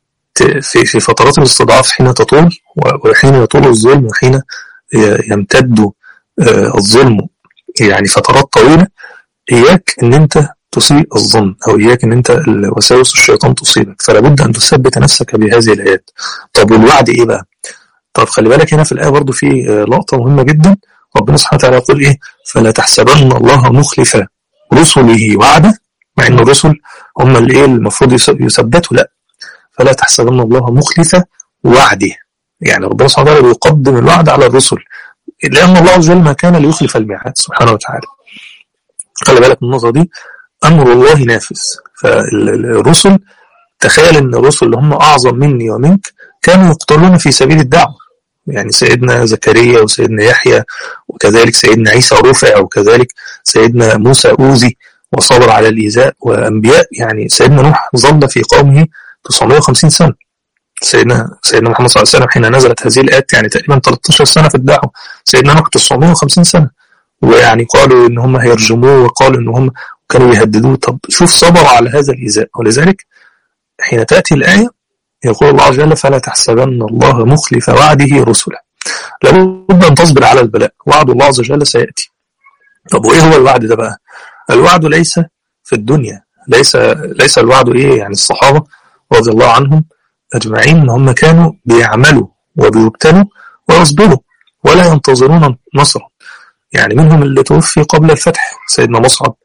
في في فترات الاستضعاف حين تطول وحين يطول الظلم وحين يمتد الظلم يعني فترات طويله اياك ان انت تسيء الظن او اياك ان انت وساوس الشيطان تصيبك فلا بد ان تثبت نفسك بهذه الايات طب والوعد ايه بقى طب خلي بالك هنا في الايه برضو في لقطه مهمه جدا ربنا سبحانه وتعالى يقول ايه فلا تحسبن الله مخلف رسله وعده مع ان الرسل هم اللي ايه المفروض يثبتوا لا فلا تحسبن الله مخلف وعده يعني ربنا سبحانه وتعالى بيقدم الوعد على الرسل لان الله عز وجل ما كان ليخلف الميعاد سبحانه وتعالى خلي بالك من النقطه دي امر الله نافذ فالرسل تخيل ان الرسل اللي هم اعظم مني ومنك كانوا يقتلون في سبيل الدعوه يعني سيدنا زكريا وسيدنا يحيى وكذلك سيدنا عيسى رفع وكذلك سيدنا موسى اوذي وصبر على الإيذاء وأنبياء يعني سيدنا نوح ظل في قومه 950 سنة سيدنا سيدنا محمد صلى الله عليه وسلم حين نزلت هذه الآيات يعني تقريبا 13 سنة في الدعوة سيدنا نوح 950 سنة ويعني قالوا إن هم هيرجموه وقالوا إن هم كانوا يهددوه طب شوف صبر على هذا الإيذاء ولذلك حين تأتي الآية يقول الله عز وجل فلا تحسبن الله مخلف وعده رسله لابد أن تصبر على البلاء وعد الله عز وجل سيأتي طب وإيه هو الوعد ده بقى الوعد ليس في الدنيا ليس ليس الوعد ايه يعني الصحابه رضي الله عنهم اجمعين ان هم كانوا بيعملوا وبيبتلوا ويصبروا ولا ينتظرون نصرا يعني منهم اللي توفي قبل الفتح سيدنا مصعب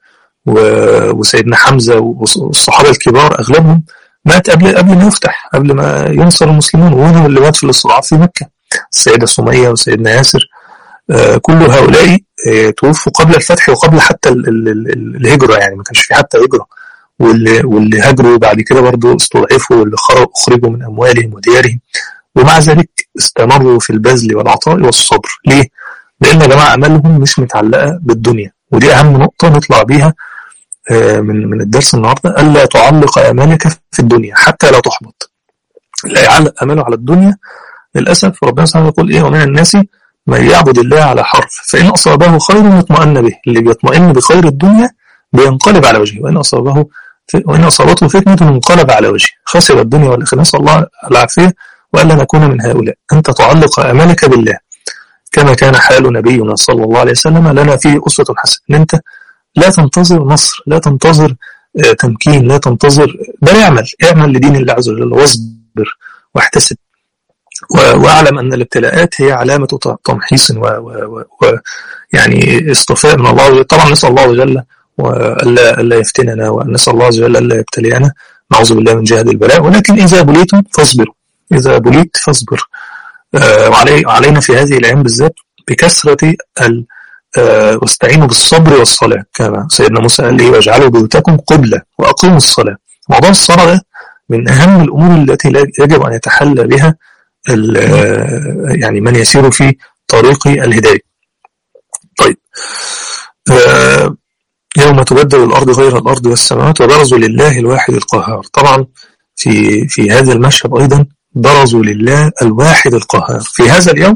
وسيدنا حمزه والصحابه الكبار اغلبهم مات قبل قبل ما يفتح قبل ما ينصر المسلمون ومنهم اللي مات في الاستضعاف في مكه السيده سميه وسيدنا ياسر كل هؤلاء توفوا قبل الفتح وقبل حتى ال ال ال الهجرة يعني ما كانش في حتى هجرة واللي, واللي هاجروا بعد كده برضه استضعفوا واللي أخرجوا من أموالهم وديارهم ومع ذلك استمروا في البذل والعطاء والصبر ليه؟ لأن يا جماعة أملهم مش متعلقة بالدنيا ودي أهم نقطة نطلع بيها من من الدرس النهارده ألا تعلق آمالك في الدنيا حتى لا تحبط لا يعلق آماله على الدنيا للأسف ربنا سبحانه يقول إيه ومن الناس من يعبد الله على حرف فإن أصابه خير اطمأن به اللي بيطمئن بخير الدنيا بينقلب على وجهه وإن أصابه وإن أصابته فتنة انقلب على وجهه خسر الدنيا والآخرة نسأل الله العافية وألا نكون من هؤلاء أنت تعلق آمالك بالله كما كان حال نبينا صلى الله عليه وسلم لنا فيه أسوة حسنة أن أنت لا تنتظر نصر لا تنتظر تمكين لا تنتظر بل اعمل اعمل لدين الله عز وجل واصبر واحتسب واعلم ان الابتلاءات هي علامه تمحيص و, و, و يعني اصطفاء من الله وجل. طبعا نسال الله جل والا الا يفتننا ونسال الله عز وجل الا يبتلينا نعوذ بالله من جهد البلاء ولكن اذا بليتم فاصبروا اذا بليت فاصبر آه وعلي علينا في هذه الايام بالذات بكثره ال آه واستعينوا بالصبر والصلاة كما سيدنا موسى قال لي واجعلوا بيوتكم قبلة وأقيموا الصلاة موضوع الصلاة ده من أهم الأمور التي يجب أن يتحلى بها يعني من يسير في طريق الهداية طيب آه يوم تبدل الأرض غير الأرض والسماوات وبرزوا لله الواحد القهار طبعا في في هذا المشهد أيضا برزوا لله الواحد القهار في هذا اليوم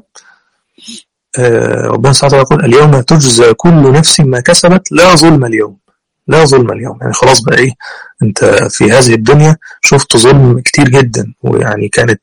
ربنا سبحانه وتعالى يقول اليوم تجزى كل نفس ما كسبت لا ظلم اليوم لا ظلم اليوم يعني خلاص بقى ايه انت في هذه الدنيا شفت ظلم كتير جدا ويعني كانت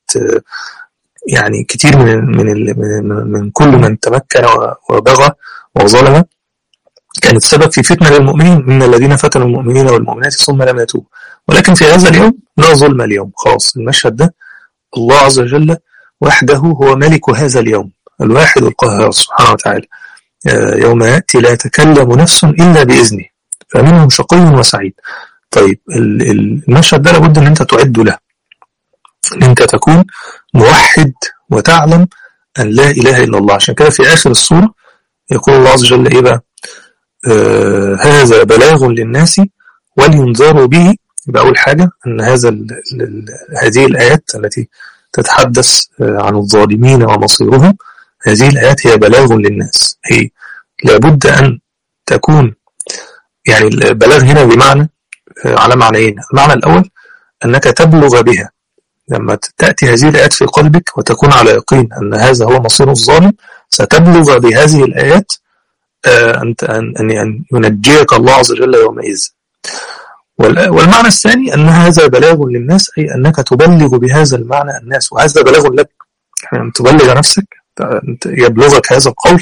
يعني كتير من من من, من كل من تمكن وبغى وظلم كانت سبب في فتنة للمؤمنين من الذين فتنوا المؤمنين والمؤمنات ثم لم يتوبوا ولكن في هذا اليوم لا ظلم اليوم خلاص المشهد ده الله عز وجل وحده هو ملك هذا اليوم الواحد القهار سبحانه وتعالى يوم يأتي لا يتكلم نفس إلا بإذنه فمنهم شقي وسعيد طيب المشهد ده لابد أن أنت تعد له أن أنت تكون موحد وتعلم أن لا إله إلا الله عشان كده في آخر السورة يقول الله عز وجل إيه بقى آه هذا بلاغ للناس ولينذروا به يبقى أول حاجة أن هذا ال ال هذه الآيات التي تتحدث عن الظالمين ومصيرهم هذه الآيات هي بلاغ للناس هي لابد أن تكون يعني البلاغ هنا بمعنى على معنيين المعنى الأول أنك تبلغ بها لما تأتي هذه الآيات في قلبك وتكون على يقين أن هذا هو مصير الظالم ستبلغ بهذه الآيات أن أن ينجيك الله عز وجل يومئذ والمعنى الثاني أن هذا بلاغ للناس أي أنك تبلغ بهذا المعنى الناس وهذا بلاغ لك يعني تبلغ نفسك يبلغك هذا القول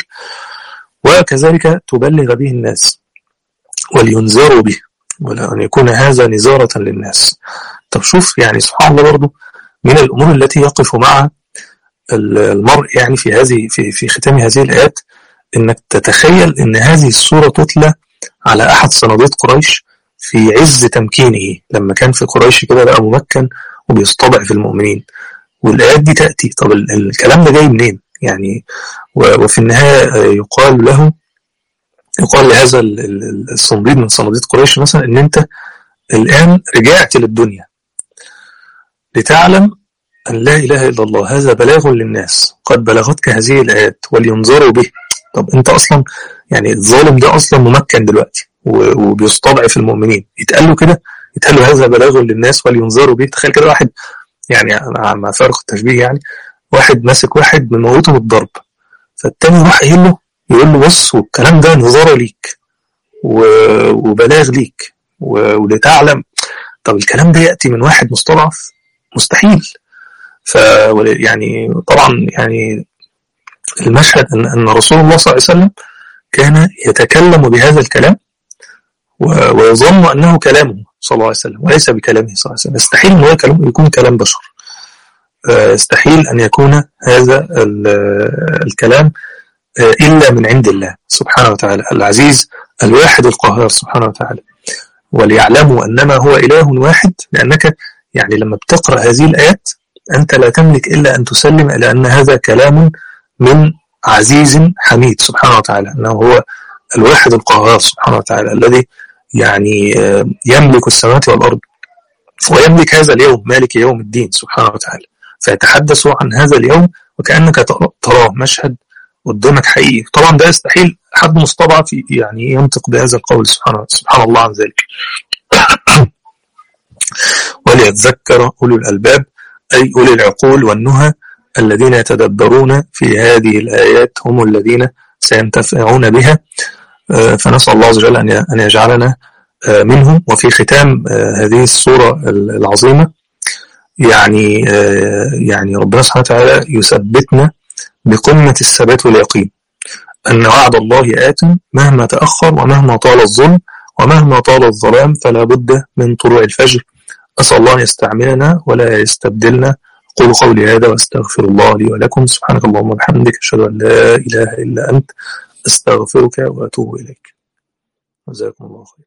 وكذلك تبلغ به الناس ولينذروا به وأن يكون هذا نزارة للناس طب شوف يعني سبحان الله برضه من الأمور التي يقف مع المرء يعني في هذه في في ختام هذه الآيات إنك تتخيل إن هذه السورة تتلى على أحد صناديق قريش في عز تمكينه لما كان في قريش كده بقى ممكن وبيستضعف المؤمنين والآيات دي تأتي طب الكلام ده جاي منين يعني وفي النهاية يقال له يقال لهذا الصنديد من صناديد قريش مثلا ان انت الآن رجعت للدنيا لتعلم أن لا إله إلا الله هذا بلاغ للناس قد بلغتك هذه الآيات ولينظروا به طب أنت أصلا يعني الظالم ده أصلا ممكن دلوقتي وبيستضعف المؤمنين يتقال له كده يتقال له هذا بلاغ للناس ولينظروا به تخيل كده واحد يعني مع فارق التشبيه يعني واحد ماسك واحد مموته بالضرب فالتاني يروح قايل له يقول له بص والكلام ده نظاره ليك وبلاغ ليك ولتعلم طب الكلام ده يأتي من واحد مستضعف مستحيل ف يعني طبعا يعني المشهد ان ان رسول الله صلى الله عليه وسلم كان يتكلم بهذا الكلام ويظن انه كلامه صلى الله عليه وسلم وليس بكلامه صلى الله عليه وسلم يستحيل ان هو يكون كلام بشر يستحيل ان يكون هذا الكلام الا من عند الله سبحانه وتعالى العزيز الواحد القهار سبحانه وتعالى وليعلموا انما هو اله واحد لانك يعني لما بتقرا هذه الايات انت لا تملك الا ان تسلم الى ان هذا كلام من عزيز حميد سبحانه وتعالى انه هو الواحد القهار سبحانه وتعالى الذي يعني يملك السماوات والأرض ويملك هذا اليوم مالك يوم الدين سبحانه وتعالى فيتحدث عن هذا اليوم وكأنك تراه مشهد قدامك حقيقي طبعا ده يستحيل حد مستضعف يعني ينطق بهذا القول سبحانه سبحان الله عن ذلك وليتذكر أولو الألباب أي أولي العقول والنهى الذين يتدبرون في هذه الآيات هم الذين سينتفعون بها فنسأل الله عز وجل أن يجعلنا منهم وفي ختام هذه الصورة العظيمة يعني يعني ربنا سبحانه وتعالى يثبتنا بقمة الثبات واليقين أن وعد الله آت مهما تأخر ومهما طال الظلم ومهما طال الظلام فلا بد من طلوع الفجر أسأل الله أن يستعملنا ولا يستبدلنا قولوا قولي هذا واستغفر الله لي ولكم سبحانك اللهم وبحمدك أشهد أن لا إله إلا أنت أستغفرك وأتوب إليك جزاكم الله خير